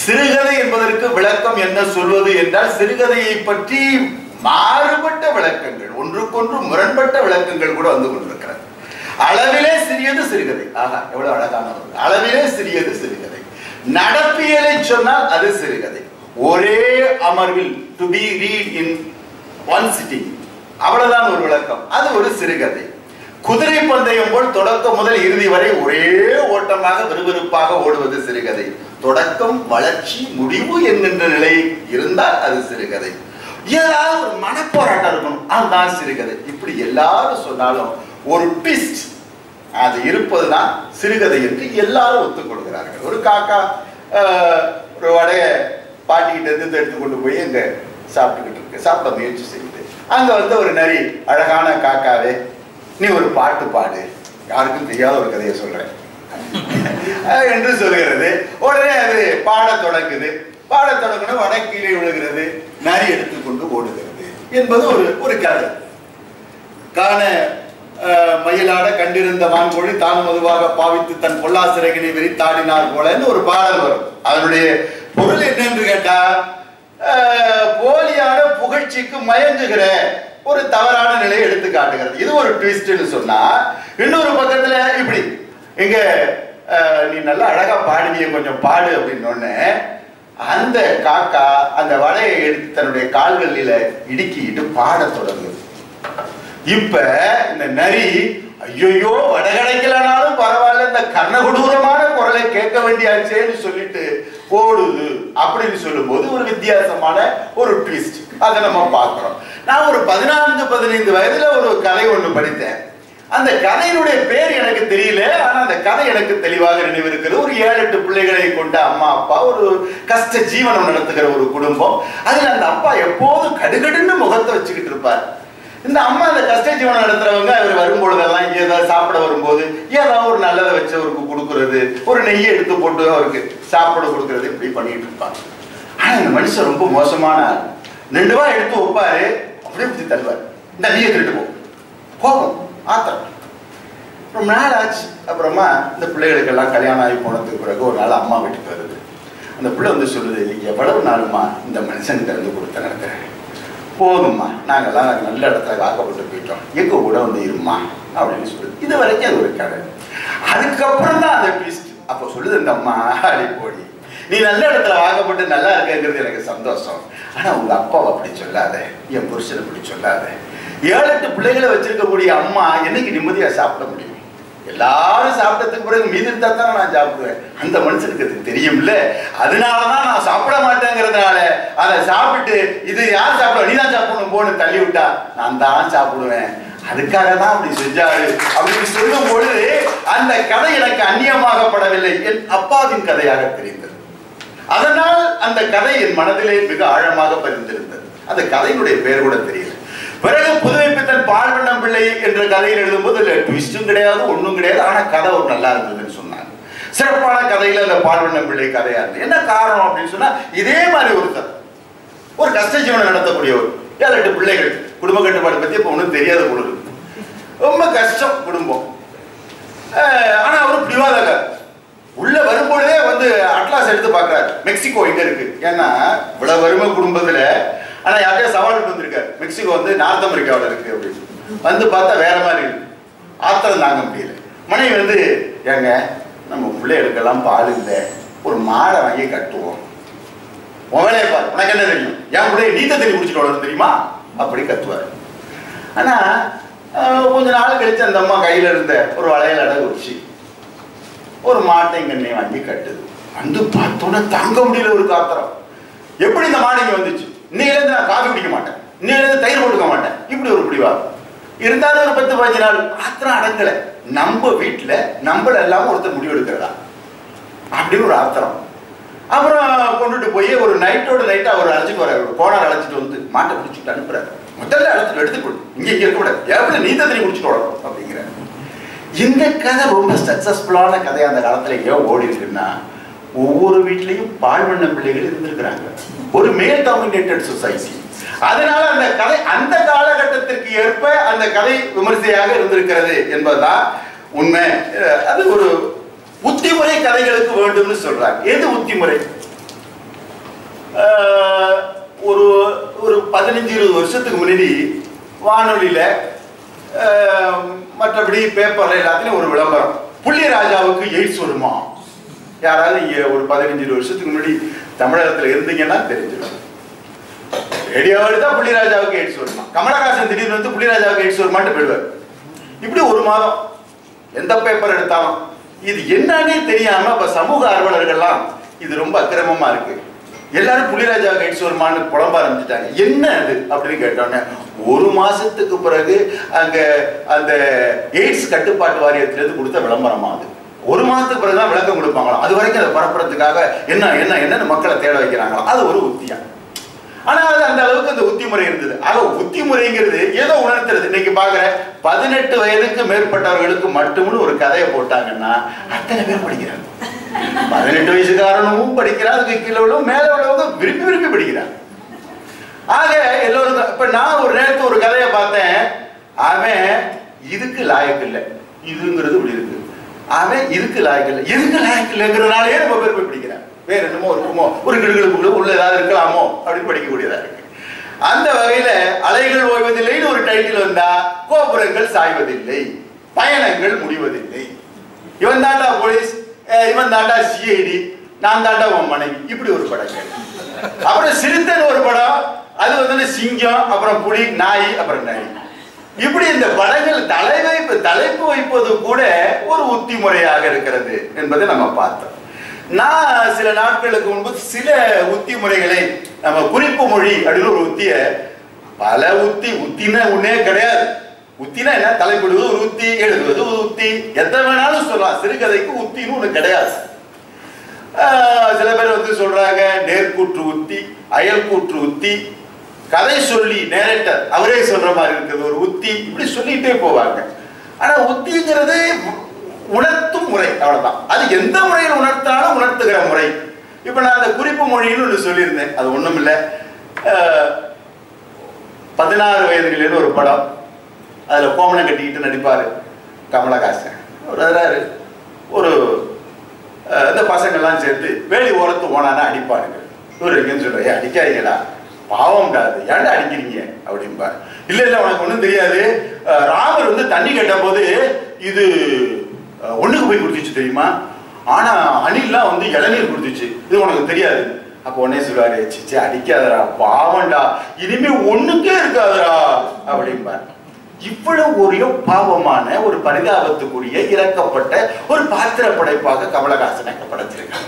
சிறுகதை என்பதற்கு விளக்கம் என்ன சொல்வது என்றால் சிறுகதையை பற்றி மாறுபட்ட விளக்கங்கள் ஒன்றுக்கொன்று முரண்பட்ட விளக்கங்கள் கூட வந்து கொண்டிருக்கிறது அளவிலே சிறியது சிறுகதை ஆஹா எவ்வளவு அழகான ஒரு அளவிலே சிறியது சிறுகதை நடப்பியலை சொன்னால் அது சிறுகதை ஒரே அமர்வில் to be read in one sitting அவ்வளவுதான் ஒரு விளக்கம் அது ஒரு சிறுகதை குதிரை பந்தயம் போல் தொடக்கம் முதல் இறுதி வரை ஒரே ஓட்டமாக விறுவிறுப்பாக ஓடுவது சிறுகதை தொடக்கம் வளர்ச்சி முடிவு என்கின்ற நிலை இருந்தால் அது சிறுகதை ஏதாவது ஒரு மனப்போராட்டம் இருக்கணும் அதுதான் சிறுகதை இப்படி எல்லாரும் சொன்னாலும் ஒரு ட்விஸ்ட் அது இருப்பதுதான் சிறுகதை என்று எல்லாரும் ஒத்துக் கொள்கிறார்கள் ஒரு காக்கா ஆஹ், ஒரு வடைய பாட்டிக்கிட்ட இருந்து எடுத்து கொண்டு போய் அங்க சாப்பிட்டுக்கிட்டு இருக்கு சாப்பிட முயற்சி செய்யுது அங்க வந்து ஒரு நரி அழகான காக்காவே நீ ஒரு பாட்டு பாடு யாருக்கும் தெரியாத ஒரு கதையை சொல்றேன் அஹ் என்று சொல்கிறது உடனே அது பாடத் தொடங்குது பாடத் தொடங்கின வடை கீழே விழுகிறது நரி எடுத்துக்கொண்டு ஓடுகிறது என்பது ஒரு ஒரு கதை காண அஹ், மயிலாட கண்டிருந்த வான்கோழி தான் மதுவாக பாவித்து தன் பொல்லாசிறகினை வெறித்தாடினார் போலன்னு ஒரு பாடல் வரும் அதனுடைய பொருள் என்னன்னு கேட்டா அஹ், போலியான புகழ்ச்சிக்கு மயங்குகிற ஒரு தவறான நிலையை எடுத்து காட்டுகிறது இது ஒரு ட்விஸ்ட்னு சொன்னா இன்னொரு பக்கத்துல இப்படி இங்க அஹ், நீ நல்லா அழகா பாடுவிய கொஞ்சம் பாடு அப்படின்னு உடனே அந்த காக்கா அந்த வலையை எடுத்து தன்னுடைய கால்களில இடுக்கிட்டு பாடத் தொடங்குது இப்ப இந்த நரி ஐயோ வடகடைக்கலனாலும் பரவாயில்ல இந்த கர்ணகுடூரமான குரலை கேட்க வேண்டியாச்சேன்னு சொல்லிட்டு ஓடுது அப்படின்னு சொல்லும்போது ஒரு வித்தியாசமான ஒரு ட்விஸ்ட் அதை நம்ம பார்க்கிறோம் நான் ஒரு பதினான்கு பதினைந்து வயதுல ஒரு கதை ஒண்ணு படித்தேன் அந்த கதையினுடைய பேர் எனக்கு தெரியல ஆனா அந்த கதை எனக்கு தெளிவாக நினைவிருக்கிறது ஒரு ஏழு எட்டு பிள்ளைகளை கொண்ட அம்மா அப்பா ஒரு கஷ்ட ஜீவனம் நடத்துகிற ஒரு குடும்பம் அதுல அந்த அப்பா எப்போதும் கடுகடுன்னு முகத்தை வச்சுக்கிட்டு இருப்பார் இந்த அம்மா அந்த கஷ்ட ஜீவனம் நடத்துறவங்க அவர் வரும்பொழுதெல்லாம் இங்க ஏதாவது சாப்பிட வரும்போது ஏதாவது ஒரு நல்லதை வச்சு அவருக்கு கொடுக்கறது ஒரு நெய்யை எடுத்து போட்டு அவருக்கு சாப்பிட கொடுக்கறது இப்படி பண்ணிட்டு இருப்பாங்க ஆனா இந்த மனுஷன் ரொம்ப மோசமான ஆள் ரெண்டு ரூபாய் எடுத்து வைப்பாரு அப்படியே ஊத்தி தருவார் இந்த நெய்யை திருட்டு போ கோபம் ஆத்திரம் ரொம்ப நாள் ஆச்சு அப்புறமா இந்த பிள்ளைகளுக்கெல்லாம் கல்யாணம் ஆகி போனதுக்கு பிறகு ஒரு நாள் அம்மா வீட்டுக்கு வருது அந்த பிள்ளை வந்து சொல்லுது எவ்வளவு நாளுமா இந்த மனுஷன்கிட்ட இருந்து கொடுத்த நடத்துறேன் போதும்மா நாங்கெல்லாம் நல்ல இடத்துல காக்கப்பட்டு போயிட்டோம் எங்க கூட வந்து இருமா அப்படின்னு சொல்லுது இது வரைக்கும் அது ஒரு கதை அதுக்கப்புறம் தான் அந்த ட்விஸ்ட் அப்போ சொல்லுது இந்த அம்மா அடி போடி நீ நல்ல இடத்துல வாக்கப்பட்டு நல்லா இருக்கங்கிறது எனக்கு சந்தோஷம் ஆனா உங்க அப்பாவை அப்படி சொல்லாத என் புருஷனை அப்படி சொல்லாத ஏழு எட்டு பிள்ளைகளை வச்சிருக்கக்கூடிய அம்மா என்னைக்கு நிம்மதியா சாப்பிட முடியும் எல்லாரும் சாப்பிட்டதுக்கு பிறகு மீதி இருந்தா தான் நான் சாப்பிடுவேன் அந்த மனுஷனுக்கு அது தெரியும்ல அதனாலதான் நான் சாப்பிட மாட்டேங்கிறதுனால அதை சாப்பிட்டு இது யார் சாப்பிட நீ தான் சாப்பிடணும் போன்னு தள்ளி விட்டா நான் தான் சாப்பிடுவேன் அதுக்காக தான் அப்படி செஞ்சாரு அப்படின்னு சொல்லும் பொழுது அந்த கதை எனக்கு அந்நியமாகப்படவில்லை என் அப்பாவின் கதையாக தெரிந்தது அதனால் அந்த கதை என் மனதிலே மிக ஆழமாக பதிந்திருந்தது அந்த கதையினுடைய பெயர் கூட தெரியல பிறகு புதுமைப்பித்தன் பால்வண்ணம் பிள்ளை என்ற கதையில் எழுதும்போது இல்ல ட்விஸ்டும் கிடையாது ஒண்ணும் கிடையாது ஆனா கதை ஒரு நல்லா இருந்ததுன்னு சொன்னாங்க சிறப்பான கதையில அந்த பால்வண்ணம் பிள்ளை கதையா இருந்தது என்ன காரணம் அப்படின்னு சொன்னா இதே மாதிரி ஒரு கதை ஒரு கஷ்ட ஜீவனம் நடத்தக்கூடியவர் ஏழு எட்டு பிள்ளைகள் குடும்ப கட்டுப்பாடு பத்தி இப்ப ஒண்ணும் தெரியாத பொழுது ரொம்ப கஷ்டம் குடும்பம் அஹ் ஆனா அவர் பிடிவாதக்கார் உள்ள வரும்பொழுதே வந்து அட்லாஸ் எடுத்து பார்க்கறாரு மெக்சிகோ எங்க இருக்கு ஏன்னா இவ்வளவு வறுமை குடும்பத்துல ஆனா யார்கிட்டயோ சவால் விட்டு வந்திருக்காரு மெக்சிகோ வந்து நார்த் அமெரிக்காவில் இருக்கு அப்படின்னு வந்து பார்த்தா வேற மாதிரி இருக்கு ஆத்திரம் தாங்க முடியல மனைவி வந்து ஏங்க நம்ம பிள்ளைகளுக்கெல்லாம் பால் இல்லை ஒரு மாடை வாங்கி கட்டுவோம் உன் வேலையை பாரு உனக்கு என்ன தெரியும் என் கூட நீத்த தண்ணி குடிச்சிட்டு வளரும் தெரியுமா அப்படி கத்துவார் ஆனா அஹ், கொஞ்ச நாள் கழிச்சு அந்த அம்மா கையில இருந்த ஒரு வளையல் அடகு வச்சு ஒரு மாட்டை கண்ணை வாங்கி கட்டுது வந்து பார்த்தோன்னே தாங்க முடியல ஒரு காத்திரம் எப்படி இந்த மாடு இங்க வந்துச்சு இன்னையிலேருந்து நான் காஃபி குடிக்க மாட்டேன் இன்னையிலேருந்து தயிர் போட்டுக்க மாட்டேன் இப்படி ஒரு பிடிவாதம் இருந்தாலும் ஒரு பத்து பதினஞ்சு நாள் ஆத்திரம் அடங்கல நம்ம வீட்டுல நம்மள எல்லாம் ஒருத்தர் முடிவு எடுக்கிறதா அப்படின்னு ஒரு ஆத்திரம் அப்புறம் கொண்டுட்டு போய் ஒரு நைட்டோட நைட் அவர் அழைச்சிட்டு வர்றாரு ஒரு போனார் அழைச்சிட்டு வந்து மாட்டை பிடிச்சிட்டு அனுப்புறாரு முதல்ல அழைச்சிட்டு எடுத்துக்கொடு இங்க இங்க இருக்கக்கூடாது எப்படி நீ தண்ணி குடிச்சிட்டு வரணும் அப்படிங்கிறார் இந்த கதை ரொம்ப சக்சஸ்ஃபுல்லான கதை அந்த காலத்துல ஏன் ஓடி இருக்குன்னா ஒவ்வொரு வீட்லயும் பால்வண்ண பிள்ளைகள் இருந்திருக்கிறாங்க ஒரு மேல் டாமினேட்டட் சொசைட்டி அதனால அந்த கதை அந்த காலகட்டத்திற்கு ஏற்ப அந்த கதை விமர்சையாக இருந்திருக்கிறது என்பதுதான் உண்மை அஹ் அது ஒரு உத்திமுறை கதைகளுக்கு வேண்டும்னு சொல்றாங்க எது உத்திமுறை ஆஹ், ஒரு ஒரு பதினஞ்சு இருபது வருஷத்துக்கு முன்னாடி வானொலியில் மற்றபடி பேப்பர்ல எல்லாத்துலயும் ஒரு விளம்பரம் புள்ளி ராஜாவுக்கு எய்ட்ஸ் வருமா யாராவது இங்க ஒரு பதினஞ்சு இருபது வருஷத்துக்கு முன்னாடி தமிழகத்துல இருந்தீங்கன்னா தெரிஞ்சிடும் ரேடியோவில் தான் புள்ளிராஜாவுக்கு எய்ட்ஸ் வருமா கமலஹாசன் திடீர்னு வந்து புள்ளிராஜாவுக்கு எய்ட்ஸ் வருமான்ட்டு போயிடுவார் இப்படி ஒரு மாதம் எந்த பேப்பர் எடுத்தாலும் இது என்னன்னே தெரியாம இப்ப சமூக ஆர்வலர்கள்லாம் இது ரொம்ப அக்கிரமமா இருக்கு எல்லாரும் புள்ளிராஜாவுக்கு எய்ட்ஸ் வருமான்னு புலம்ப ஆரம்பிச்சிட்டாங்க என்ன அது அப்படின்னு கேட்டோன்னே ஒரு மாசத்துக்கு பிறகு அங்க அந்த எய்ட்ஸ் கட்டுப்பாட்டு வாரியத்திலிருந்து கொடுத்த விளம்பரமா அது ஒரு மாதத்துக்கு பிறகு தான் விளக்கம் கொடுப்பாங்களாம் அது வரைக்கும் அதை பரப்புறதுக்காக என்ன என்ன என்னன்னு மக்களை தேட வைக்கிறாங்களாம் அது ஒரு உத்தியா ஆனா அது அந்த அளவுக்கு அந்த உத்தி முறை இருந்தது ஆக உத்தி முறைங்கிறது ஏதோ உணர்த்துறது இன்னைக்கு பாக்குற பதினெட்டு வயதுக்கு மேற்பட்டவர்களுக்கு மட்டும்னு ஒரு கதையை போட்டாங்கன்னா அத்தனை பேர் படிக்கிறாங்க பதினெட்டு வயசுக்காரனும் படிக்கிறான் அதுக்கு கீழே உள்ளவங்க மேல உள்ளவங்க விரும்பி விரும்பி படிக்கிறாங்க ஆக எல்லோரும் இப்ப நான் ஒரு நேரத்து ஒரு கதையை பார்த்தேன் அவன் இதுக்கு லாயக்கு இல்லை இதுங்கிறது இப்படி இருக்கு அவன் இதுக்கு லாயக்கு இல்லை எதுக்கு லாயக்கு இல்லைங்கிறதுனாலே நம்ம பேர் போய் படிக்கிறான் வேற என்னமோ இருக்குமோ ஒரு கிடுகளுக்குள்ள உள்ள ஏதாவது இருக்கலாமோ அப்படின்னு படிக்கக்கூடியதா இருக்கு அந்த வகையில அலைகள் ஓய்வதில்லைன்னு ஒரு டைட்டில் வந்தா கோபுரங்கள் சாய்வதில்லை பயணங்கள் முடிவதில்லை இவன் தாண்டா போலீஸ் அஹ் இவன் தாண்டா சிஐடி நான் தாண்டா உன் மனைவி இப்படி ஒரு படங்கள் அப்புறம் சிறுத்தைன்னு ஒரு படம் அது வந்து சிங்கம் அப்புறம் புலி நாய் அப்புறம் நாய் இப்படி இந்த படங்கள் தலைவைப்பு தலைப்பு வைப்பது கூட ஒரு உத்தி முறையாக இருக்கிறது என்பதை நம்ம பார்த்தோம் நான் சில நாட்களுக்கு முன்பு சில உத்தி முறைகளை நம்ம குறிப்பு மொழி அப்படின்னு ஒரு உத்திய பல உத்தி உத்தினா ஒண்ணே கிடையாது உத்தினா என்ன தலைப்பிடுவது ஒரு உத்தி எழுதுவது ஒரு உத்தி எத்தனை வேணாலும் சொல்லலாம் சிறுகதைக்கு உத்தின்னு ஒண்ணு கிடையாது ஆஹ் சில பேர் வந்து சொல்றாங்க நேர்கூற்று உத்தி அயல்கூற்று உத்தி கதை சொல்லி நேரேட்டர் அவரே சொல்ற மாதிரி இருக்குது ஒரு உத்தி இப்படி சொல்லிட்டே போவாங்க ஆனா உத்திங்கிறது உணர்த்தும் முறை அவ்வளவுதான் அது எந்த முறையில் உணர்த்தாலும் உணர்த்துகிற முறை இப்ப நான் அந்த குறிப்பு மொழின்னு ஒன்று சொல்லியிருந்தேன் அது ஒண்ணும் இல்லை பதினாறு வயதுகளில் ஒரு படம் அதுல கோமணம் கட்டிக்கிட்டு நடிப்பாரு கமலஹாசன் ஒரு வர்றாரு ஒரு அஹ், இந்த பசங்கள்லாம் சேர்த்து வேலி ஓரத்து ஓனானா அடிப்பானுங்க இவர் எங்கன்னு சொல்ற ஏன் அடிக்காதீங்கடா பாவம் அது ஏன்டா அடிக்கிறீங்க அப்படிம்பார் இல்ல இல்ல உனக்கு ஒண்ணும் தெரியாது அஹ், ராமர் வந்து தண்ணி கேட்ட போது இது அஹ், ஒண்ணுக்கு போய் குடிச்சிச்சு தெரியுமா ஆனா அணில்லாம் வந்து இளநீர் குடிச்சிச்சு இது உனக்கு தெரியாது அப்போ உடனே சொல்லுவாரு சிச்சே அடிக்காதடா பாவம்டா இனிமே ஒண்ணுக்கே இருக்காதடா அப்படிம்பார் இவ்வளவு ஒரு பாவமான ஒரு பரிதாபத்துக்குரிய இறக்கப்பட்ட ஒரு பாத்திர படைப்பாக கமலஹாசனை படைச்சிருக்காங்க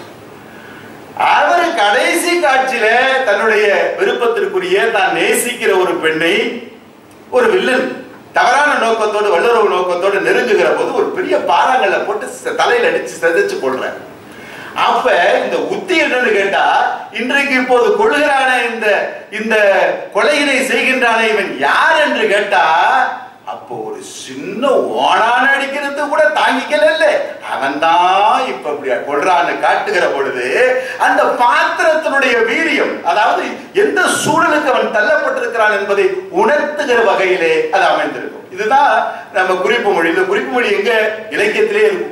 அவர் கடைசி காட்சியில தன்னுடைய விருப்பத்திற்குரிய தான் நேசிக்கிற ஒரு பெண்ணை ஒரு வில்லன் தவறான நோக்கத்தோடு வல்லுறவு நோக்கத்தோடு நெருங்குகிற போது ஒரு பெரிய பாறாங்கல்ல போட்டு ச- தலையில அடிச்சு செதைச்சு கொள்றார் அப்ப இந்த உத்தி என்னன்னு கேட்டா இன்றைக்கு இப்போது கொள்கிறானே இந்த இந்த கொலையினை செய்கின்றானே இவன் யார் என்று கேட்டா அப்போ ஒரு சின்ன ஓனான அடிக்கிறது கூட தாங்கிக்கல இல்ல அவன் தான் இப்ப இப்படி கொள்றான்னு காட்டுகிற பொழுது அந்த பாத்திரத்தினுடைய வீரியம் அதாவது எந்த சூழலுக்கு அவன் தள்ளப்பட்டிருக்கிறான் என்பதை உணர்த்துகிற வகையிலே அது அமைந்திருக்கும் இதுதான் நம்ம குறிப்பு மொழி இந்த குறிப்பு மொழி எங்க இலக்கியத்திலே இருக்கும்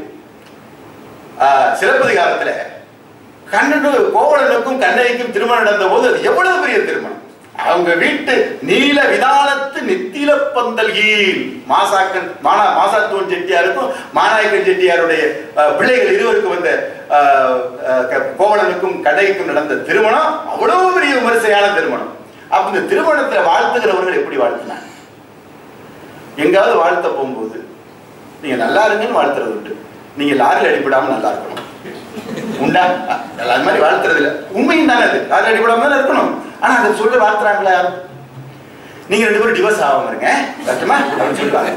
ஆஹ், சிலப்பதிகாரத்துல கண்ணனு கோவலனுக்கும் கண்ணகிக்கும் திருமணம் நடந்த போது அது எவ்வளவு பெரிய திருமணம் அவங்க வீட்டு நீல விதானத்து நித்தில பந்தல் கீழ் மாசாக்கன் மானா மாசாத்துவன் செட்டியாருக்கும் மாநாயக்கன் செட்டியாருடைய ஆஹ், பிள்ளைகள் இருவருக்கும் வந்த ஆஹ், ஆஹ், க- கோவலனுக்கும் கண்ணகிக்கும் நடந்த திருமணம் அவ்வளவு பெரிய விமரிசையான திருமணம் அப்ப இந்த திருமணத்துல வாழ்த்துகிறவர்கள் எப்படி வாழ்த்தினாங்க எங்காவது வாழ்த்த போகும்போது நீங்க நல்லா இருங்கன்னு வாழ்த்துறது உண்டு நீங்க லாரியில் அடிபடாம நல்லா இருக்கணும் உண்டா அது மாதிரி வாழ்த்துறது இல்ல உண்மையும் தானே அது லாரியில் அடிபடாம தானே இருக்கணும் ஆனா அதை சொல்லி வாழ்த்துறாங்களா யாரும் நீங்க ரெண்டு பேரும் டிவோர்ஸ் ஆகாம இருங்க கஷ்டமா அப்படின்னு சொல்லுவாங்க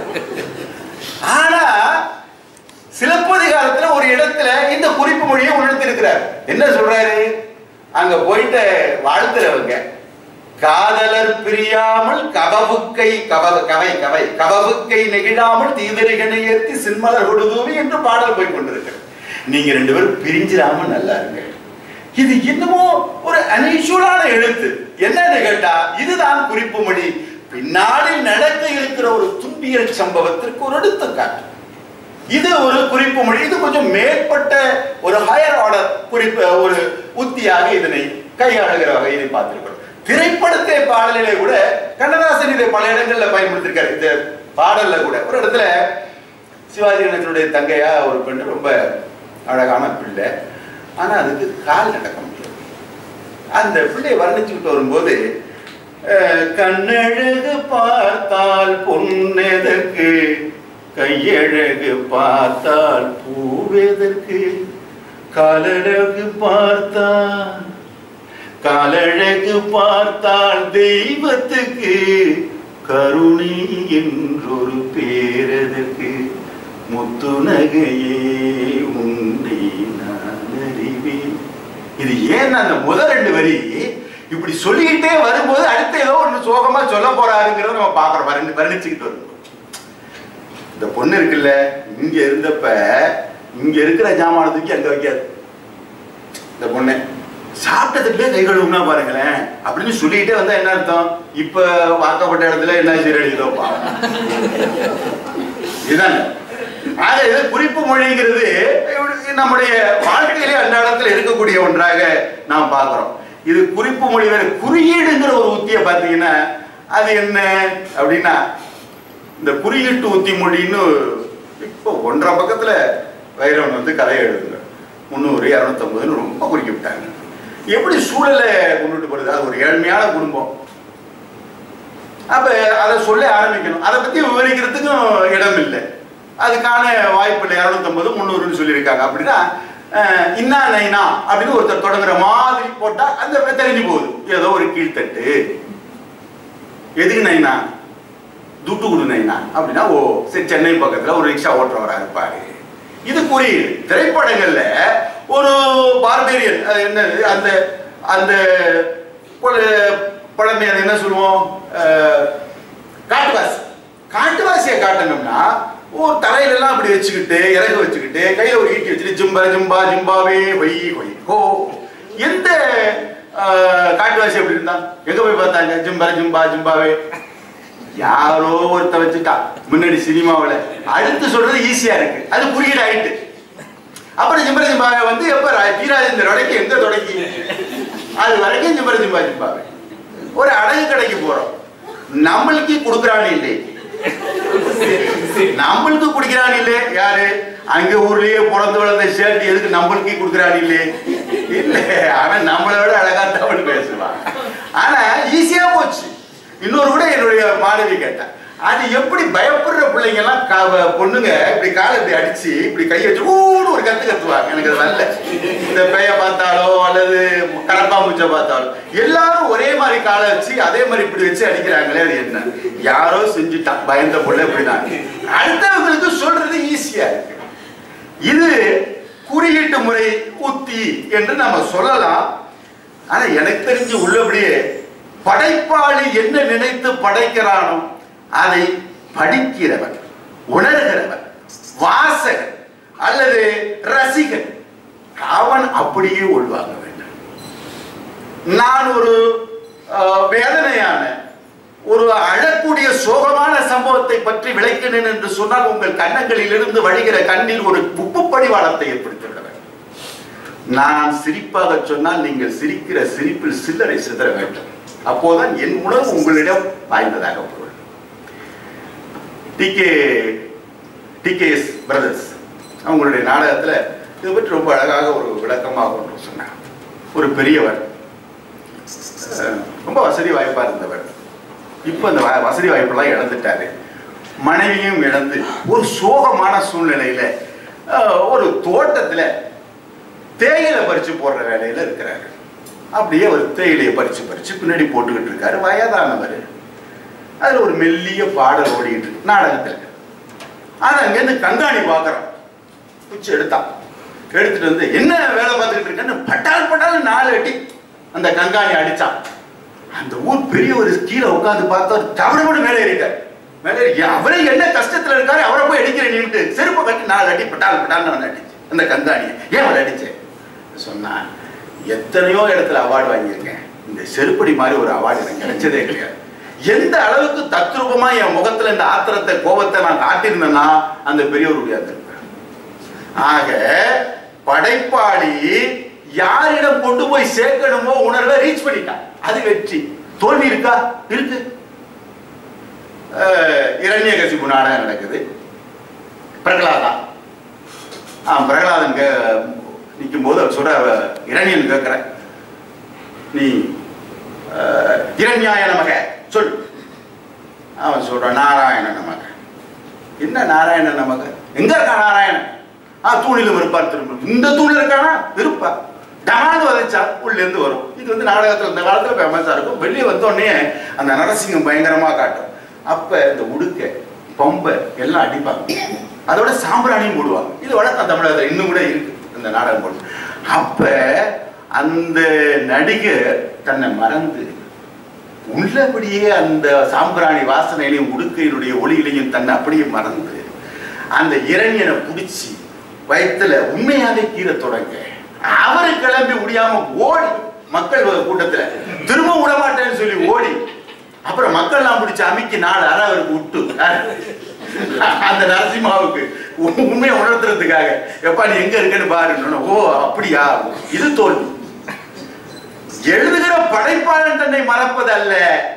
ஆனா சிலப்பதிகாரத்துல ஒரு இடத்துல இந்த குறிப்பு மொழியை உணர்த்தி இருக்கிறார் என்ன சொல்றாரு அங்க போயிட்டு வாழ்த்துறவங்க காதலர் பிரியாமல் கவவுக்கை கவ கவை கவை கவவுக்கை நெகிழாமல் தீவிரிகனை ஏற்றி சின்மலர் கொடுதூவி என்று பாடல் போய் கொண்டிருக்கிறது நீங்க ரெண்டு பேரும் பிரிஞ்சிடாம நல்லா இருங்க இது என்னமோ ஒரு அனிஷுவலான எழுத்து என்னன்னு கேட்டா இதுதான் குறிப்பு மொழி பின்னாளில் நடக்க இருக்கிற ஒரு துன்பியல் சம்பவத்திற்கு ஒரு எடுத்துக்காட்டு இது ஒரு குறிப்பு மொழி இது கொஞ்சம் மேற்பட்ட ஒரு ஹையர் ஆர்டர் குறிப்பு ஒரு உத்தியாக இதனை கையாளுகிற வகையை பார்த்திருக்கிறோம் திரைப்படத்தை பாடலிலே கூட கண்ணதாசன் இதை பல இடங்கள்ல பயன்படுத்திருக்காரு இந்த பாடல்ல கூட ஒரு இடத்துல சிவாஜி கணேசனுடைய தங்கையா ஒரு பெண் ரொம்ப அழகான பிள்ளை ஆனா அதுக்கு கால் நடக்க முடியாது அந்த பிள்ளையை வர்ணிச்சுக்கிட்டு வரும்போது அஹ், கண்ணழகு பார்த்தால் பொன்னெதற்கு கையழகு பார்த்தால் பூவெதற்கு காலழகு பார்த்தால் காலழகு பார்த்தால் தெய்வத்துக்கு கருணை என்றொரு பேரதற்கு முத்து நகையே உன்னை நான் அறிவேன் இது ஏன் அந்த முதல் ரெண்டு வரி இப்படி சொல்லிக்கிட்டே வரும்போது அடுத்து ஏதோ ஒண்ணு சோகமா சொல்ல போறாருங்கிறத நம்ம பாக்குறோம் வர்ணி- வர்ணிச்சுக்கிட்டு வரும் இந்த பொண்ணு இருக்குல்ல இங்க இருந்தப்ப இங்க இருக்கிற ஜாமான தூக்கி அங்க வைக்காது இந்த பொண்ணு சாப்பிட்டதுக்குள்ளே கை கழுவுனா பாருங்களேன் அப்படின்னு சொல்லிக்கிட்டே வந்தா என்ன அர்த்தம் இப்ப வாக்கப்பட்ட இடத்துல என்ன சீரழிதோ இதுதானே ஆக இது குறிப்பு மொழிங்கிறது நம்முடைய வாழ்க்கையிலே அன்றாடத்தில் இருக்கக்கூடிய ஒன்றாக நாம் பார்க்கிறோம் இது குறிப்பு மொழி வேற குறியீடுங்கிற ஒரு உத்தியை பார்த்தீங்கன்னா அது என்ன அப்படின்னா இந்த குறியீட்டு உத்தி மொழின்னு இப்போ ஒன்றரை பக்கத்துல வைரவன் வந்து கதை எழுதுங்க முந்நூறு இரநூத்தம்பதுன்னு ரொம்ப குறிக்க விட்டாங்க எப்படி சூழலை கொண்டுட்டு போறது அது ஒரு ஏழ்மையான குடும்பம் அப்ப அதை சொல்ல ஆரம்பிக்கணும் அதை பத்தி விவரிக்கிறதுக்கும் இடம் இல்லை அதுக்கான வாய்ப்பு இல்லை இரநூத்தம்பது முந்நூறுன்னு சொல்லியிருக்காங்க அப்படின்னா அஹ், இன்னா நைனா அப்படின்னு ஒருத்தர் தொடங்குற மாதிரி போட்டா அந்த தெரிஞ்சு போகுது ஏதோ ஒரு கீழ்த்தட்டு எதுக்கு நைனா துட்டு கொடு நைனா அப்படின்னா ஓ சரி சென்னை பக்கத்துல ஒரு ரிக்ஷா ஓட்டுறவரா இருப்பாரு இது குறியீடு திரைப்படங்கள்ல ஒரு பார்பேரியன் அது என்னது அந்த அந்த கொல- பழமை அது என்ன சொல்லுவோம் அஹ், காட்டுவாசி காட்டுவாசியை காட்டணும்னா ஒரு தலையில எல்லாம் அப்படி வச்சுக்கிட்டு இறகு வச்சுக்கிட்டு கையில ஒரு ஈட்டி வச்சுட்டு ஜிம்பா ஜிம்பா ஜிம்பாவே வை வை ஹோ எந்த அஹ், காட்டுவாசி அப்படி இருந்தான் எங்க போய் பார்த்தாங்க ஜிம்பா ஜிம்பா ஜிம்பாவே யாரோ ஒருத்த வச்சுட்டா முன்னாடி சினிமாவுல அடுத்து சொல்றது ஈஸியா இருக்கு அது குறியீடு ஆயிட்டு அப்புறம் ஜிம்பர ஜிம்பாவை வந்து எப்ப ரா- வீராஜேந்திர வரைக்கும் எங்க தொடங்கி அது வரைக்கும் ஜிம்பர ஜிம்பா ஜிம்பாவே ஒரு அடகு கடைக்கு போறோம் நம்மளுக்கு கொடுக்குறான் இல்லை நம்மளுக்கு குடிக்கிறான் இல்ல யாரு அங்க ஊர்லயே பிறந்து வளர்ந்த ஷர்ட் எதுக்கு நம்மளுக்கு கொடுக்குறான் இல்ல இல்ல அவன் நம்மளை விட அழகா தமிழ் பேசுவான் ஆனா ஈஸியா போச்சு இன்னொரு கூட என்னுடைய மாணவி கேட்டேன் அது எப்படி பயப்படுற பிள்ளைங்க எல்லாம் கா- பொண்ணுங்க இப்படி காலை இப்படி அடிச்சு இப்படி கையை வச்சு ஊன்னு ஒரு கத்து கத்துவாங்க எனக்கு அது வரல இந்த பேய பார்த்தாலோ அல்லது கரப்பாம்பூச்சை பார்த்தாலோ எல்லாரும் ஒரே மாதிரி காலை வச்சு அதே மாதிரி இப்படி வச்சு அடிக்கிறாங்களே அது என்ன யாரோ செஞ்சுட்டான் பயந்த பிள்ளை இப்படிதான் அடுத்தவங்களுக்கு சொல்றது ஈஸியா இருக்கு இது குறியீட்டு முறை உத்தி என்று நம்ம சொல்லலாம் ஆனா எனக்கு தெரிஞ்சு உள்ளபடியே படைப்பாளி என்ன நினைத்து படைக்கிறானோ அதை படிக்கிறவன் உணர்கிறவன் வாசகன் அல்லது ரசிகன் அவன் அப்படியே உள்வாங்க வேண்டும் நான் ஒரு அஹ், வேதனையான ஒரு அழக்கூடிய சோகமான சம்பவத்தை பற்றி விளக்கினேன் என்று சொன்னால் உங்கள் கன்னங்களில் இருந்து வழிகிற கண்ணீர் ஒரு உப்பு படிவாளத்தை ஏற்படுத்தி விட வேண்டும் நான் சிரிப்பாக சொன்னால் நீங்கள் சிரிக்கிற சிரிப்பில் சில்லறை சிதற வேண்டும் அப்போதான் என் உணர்வு உங்களிடம் பாய்ந்ததாக பொருள் டிகே டிகேஎஸ் பிரதர்ஸ் அவங்களுடைய நாடகத்துல இது பற்றி ரொம்ப அழகாக ஒரு விளக்கமாக ஒன்று சொன்னார் ஒரு பெரியவர் அஹ், ரொம்ப வசதி வாய்ப்பா இருந்தவர் இப்போ அந்த வ- வசதி வாய்ப்பெல்லாம் இழந்துட்டாரு மனைவியும் இழந்து ஒரு சோகமான சூழ்நிலையில அஹ், ஒரு தோட்டத்துல தேயிலை பறிச்சு போடுற வேலையில இருக்கிறாரு அப்படியே ஒரு தேயிலையை பறிச்சு பறிச்சு பின்னாடி போட்டுக்கிட்டு இருக்காரு வயதானவர் அதுல ஒரு மெல்லிய பாடல் ஓடிக்கிட்டு இருக்கு நாடகத்துல ஆனா அங்கேருந்து கண்காணி பார்க்கறான் குச்சி எடுத்தான் எடுத்துட்டு வந்து என்ன வேலை பார்த்துக்கிட்டு இருக்கேன்னு பட்டால் பட்டால் நாலு அடி அந்த கண்காணி அடிச்சான் அந்த ஊர் பெரியவர் கீழே உட்கார்ந்து பார்த்தா தவறோடு மேலே இருக்காரு மேலே ஏறி, அவரே என்ன கஷ்டத்துல இருக்காரு அவரை போய் அடிக்கிறேன் நின்று செருப்பை கட்டி நாலு அடி பட்டால் பட்டால் நான் அடிச்சு அந்த கண்காணியை ஏன் அவளை அடிச்சேன் சொன்னா எத்தனையோ இடத்துல அவார்டு வாங்கியிருக்கேன் இந்த செருப்படி மாதிரி ஒரு அவார்டு எனக்கு கிடைச்சதே கிடையாது எந்த அளவுக்கு தத்ரூபமா என் முகத்துல இந்த ஆத்திரத்தை கோபத்தை நான் காட்டியிருந்தேன்னா அந்த பெரியவருடைய அந்த ஆக படைப்பாளி யாரிடம் கொண்டு போய் சேர்க்கணுமோ உணர்வை ரீச் பண்ணிட்டான் அது வெற்றி தோல்வி இருக்கா இருக்கு இரண்ய கசிப்பு நாடகம் நடக்குது பிரகலாதா ஆ பிரகலாதன் கே நிற்கும் போது அவர் சொல்ற இரணியன் கேட்கிற நீ அஹ், இரண்யாய நமக சொல் அவன் சொல்றான் நாராயண நமக என்ன நாராயண நமக எங்க இருக்கா நாராயணன் ஆ தூணிலும் இருப்பார் திரும்ப இந்த தூணில் இருக்கானா இருப்பா டமான்னு வதைச்சா உள்ள இருந்து வரும் இது வந்து நாடகத்துல இந்த காலத்துல ஃபேமஸா இருக்கும் வெளியே வந்த உடனே அந்த நரசிங்கம் பயங்கரமா காட்டும் அப்ப இந்த உடுக்க பொம்பை எல்லாம் அடிப்பாங்க அதோட சாம்பிராணியும் போடுவாங்க இது வழக்கம் தமிழகத்துல இன்னும் கூட இருக்கு இந்த நாடகம் போடு அப்ப அந்த நடிகர் தன்னை மறந்து உள்ளபடியே அந்த சாம்பிராணி வாசனையிலையும் உடுக்கையினுடைய ஒளியிலையும் தன்னை அப்படியே மறந்து அந்த இரணியனை பிடிச்சி வயித்துல உண்மையாவே கீரை தொடங்க அவரு கிளம்பி முடியாம ஓடி மக்கள் கூட்டத்துல திரும்ப விட மாட்டேன்னு சொல்லி ஓடி அப்புறம் மக்கள்லாம் பிடிச்சு அமுக்கி நாலு அரை அவருக்கு விட்டு அந்த நரசிம்மாவுக்கு உ- உண்மையை உணர்த்துறதுக்காக எப்பா நீ எங்க இருக்கன்னு பாருன்னு ஓ அப்படியா இது தோல்வி எழுதுகிற படைப்பாளன் தன்னை மறப்பது அல்ல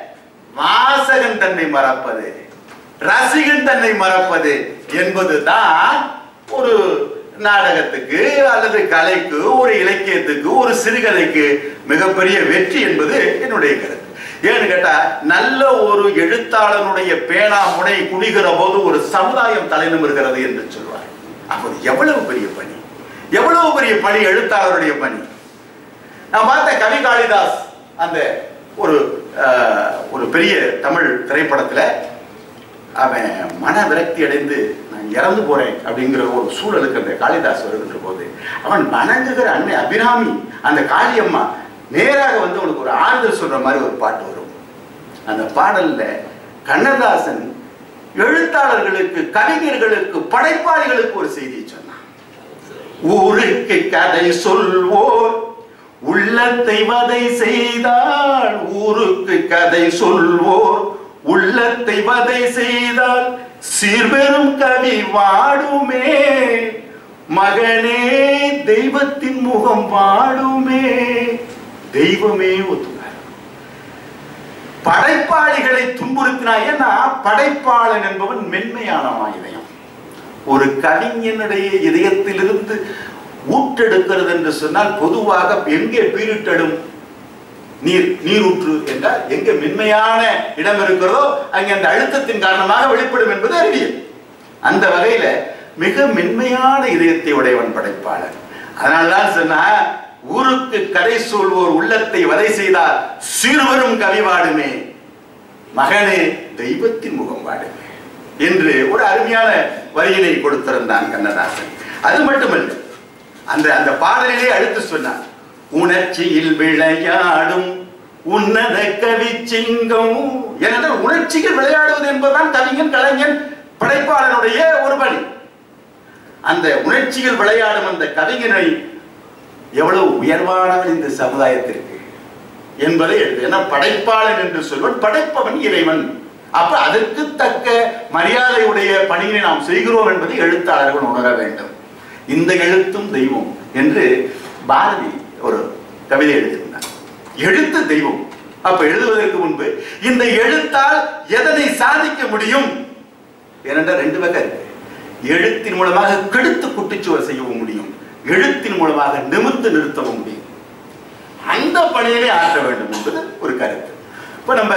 வாசகன் தன்னை மறப்பது ரசிகன் தன்னை மறப்பது என்பதுதான் ஒரு நாடகத்துக்கு அல்லது கலைக்கு ஒரு இலக்கியத்துக்கு ஒரு சிறுகதைக்கு மிகப்பெரிய வெற்றி என்பது என்னுடைய கருத்து ஏன்னு கேட்டா நல்ல ஒரு எழுத்தாளனுடைய பேனா முனை குடிகிற போது ஒரு சமுதாயம் தலைநிமிர்கிறது என்று சொல்வார் அப்போது எவ்வளவு பெரிய பணி எவ்வளவு பெரிய பணி எழுத்தாளருடைய பணி நான் பார்த்த கவி காளிதாஸ் அந்த ஒரு அஹ், ஒரு பெரிய தமிழ் திரைப்படத்துல அவன் மன விரக்தி அடைந்து நான் இறந்து போறேன் அப்படிங்கிற ஒரு சூழலுக்கு அந்த காளிதாஸ் வருகின்ற போது அவன் வணங்குகிற அன்னை அபிராமி அந்த காளியம்மா நேராக வந்து அவனுக்கு ஒரு ஆறுதல் சொல்ற மாதிரி ஒரு பாட்டு வரும் அந்த பாடல்ல கண்ணதாசன் எழுத்தாளர்களுக்கு கவிஞர்களுக்கு படைப்பாளிகளுக்கு ஒரு செய்தியை சொன்னான் ஊருக்கு கதை சொல்வோர் உள்ளத்தை வதை செய்தால் ஊருக்கு கதை சொல்வோர் உள்ளத்தை வதை செய்தால் சீர்பெரும் கவி வாடுமே மகனே தெய்வத்தின் முகம் வாடுமே தெய்வமே ஒத்துக்கார் படைப்பாளிகளை துன்புறுத்தினா ஏன்னா படைப்பாளன் என்பவன் மென்மையான இதயம் ஒரு கவிஞனுடைய இதயத்திலிருந்து ஊற்றெடுக்கிறது என்று சொன்னால் பொதுவாக எங்கே பீரிட்டடும் நீர் நீரூற்று என்றால் எங்கே மென்மையான இடம் இருக்கிறதோ அங்கே அந்த அழுத்தத்தின் காரணமாக வெளிப்படும் என்பது அறிவியல் அந்த வகையில மிக மென்மையான இதயத்தை உடையவன் படைப்பாளர் அதனால்தான் சொன்னா ஊருக்கு கதை சொல்வோர் உள்ளத்தை வதை செய்தால் சிறுவரும் கவி வாடுமே மகனே தெய்வத்தின் முகம் வாடுமே என்று ஒரு அருமையான வரியினை கொடுத்திருந்தான் கண்ணதாசன் அது மட்டுமல்ல அந்த அந்த பாடலிலே அடுத்து சொன்னார் உணர்ச்சியில் விளையாடும் உன்னத கவி சிங்கம் ஏனென்றால் உணர்ச்சியில் விளையாடுவது என்பதுதான் கவிஞன் கலைஞன் படைப்பாளனுடைய ஒரு பணி அந்த உணர்ச்சியில் விளையாடும் அந்த கவிஞனை எவ்வளவு உயர்வானவன் இந்த சமுதாயத்திற்கு என்பதை எழுது ஏன்னா படைப்பாளன் என்று சொல்வன் படைப்பவன் இறைவன் அப்ப அதற்கு தக்க மரியாதையுடைய பணியை நாம் செய்கிறோம் என்பதை எழுத்தாளர்கள் உணர வேண்டும் இந்த எழுத்தும் தெய்வம் என்று பாரதி ஒரு கவிதை எழுதியிருந்தார் எழுத்து தெய்வம் அப்ப எழுதுவதற்கு முன்பு இந்த எழுத்தால் எதனை சாதிக்க முடியும் ஏனென்றால் ரெண்டு வகை இருக்கு எழுத்தின் மூலமாக கெடுத்து குட்டிச்சுவர் செய்யவும் முடியும் எழுத்தின் மூலமாக நிமிர்ந்து நிறுத்தவும் முடியும் அந்த பணியிலே ஆற்ற வேண்டும் என்பது ஒரு கருத்து இப்ப நம்ம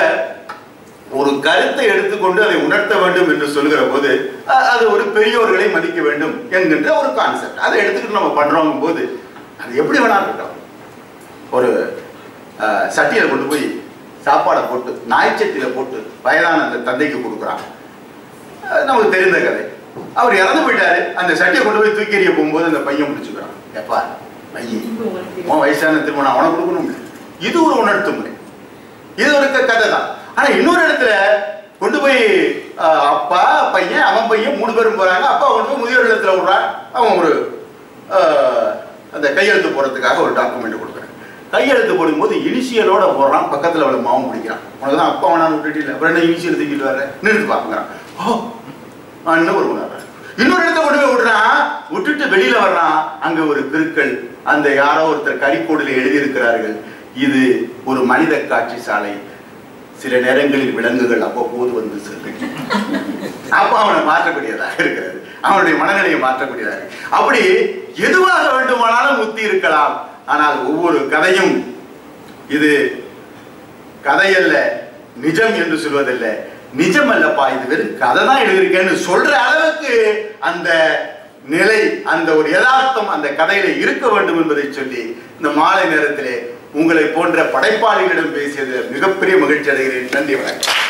ஒரு கருத்தை எடுத்துக்கொண்டு அதை உணர்த்த வேண்டும் என்று சொல்கிற போது அ- அது ஒரு பெரியோர்களை மதிக்க வேண்டும் என்கின்ற ஒரு கான்செப்ட் அதை எடுத்துக்கிட்டு நம்ம பண்றோம் போது அது எப்படி வேணாலும் இருக்கட்டும் ஒரு அஹ், சட்டியில கொண்டு போய் சாப்பாடை போட்டு நாய்ச்சட்டியில போட்டு வயதான அந்த தந்தைக்கு கொடுக்குறான் அது நமக்கு தெரிந்த கதை அவர் இறந்து போயிட்டாரு அந்த சட்டியை கொண்டு போய் தூக்கி எறிய போகும்போது அந்த பையன் முடிச்சுக்கிறான் எப்பா பையன் உன் வயசான திருமணம் அவனை கொடுக்கணும் இது ஒரு உணர்த்து முறை இது ஒரு க- கதை தான் ஆனா இன்னொரு இடத்துல கொண்டு போய் அஹ், அப்பா பையன் அவன் பையன் மூணு பேரும் போறாங்க அப்பா கொண்டு போய் முதியோர் இல்லத்துல விடுறான் அவன் ஒரு அஹ், அந்த கையெழுத்து போடுறதுக்காக ஒரு டாக்குமெண்ட் கொடுக்குறான் கையெழுத்து போடும்போது இனிஷியலோட போடுறான் பக்கத்துல அவளை மாவும் பிடிக்கிறான் உனக்கு தான் அப்பா வேணான்னு விட்டுட்டு இல்லை அப்புறம் என்ன இனிஷியல் தூக்கிட்டு வர்ற நிறுத்து பாக்குறான் ஓ அண்ணன் ஒரு உணர்வு இன்னொரு இடத்த கொண்டு போய் விடுறான் விட்டுட்டு வெளியில வர்றான் அங்க ஒரு கிருக்கள் அந்த யாரோ ஒருத்தர் கரிக்கோடில் எழுதியிருக்கிறார்கள் இது ஒரு மனித காட்சி சாலை சில நேரங்களில் விலங்குகள் அவ்வப்போது வந்து செல்லும் அப்ப அவனை மாற்றக்கூடியதாக இருக்கிறது அவனுடைய மனநிலையை மாற்றக்கூடியதாக அப்படி எதுவாக வேண்டுமானாலும் முத்தி இருக்கலாம் ஆனால் ஒவ்வொரு கதையும் இது கதையல்ல நிஜம் என்று சொல்வதில்ல நிஜம் அல்லப்பா இது வெறும் கதை தான் எழுதியிருக்கேன்னு சொல்ற அளவுக்கு அந்த நிலை அந்த ஒரு யதார்த்தம் அந்த கதையில இருக்க வேண்டும் என்பதை சொல்லி இந்த மாலை நேரத்திலே உங்களை போன்ற படைப்பாளிகளிடம் பேசியது மிகப்பெரிய மகிழ்ச்சி அடைகிறேன் நன்றி வணக்கம்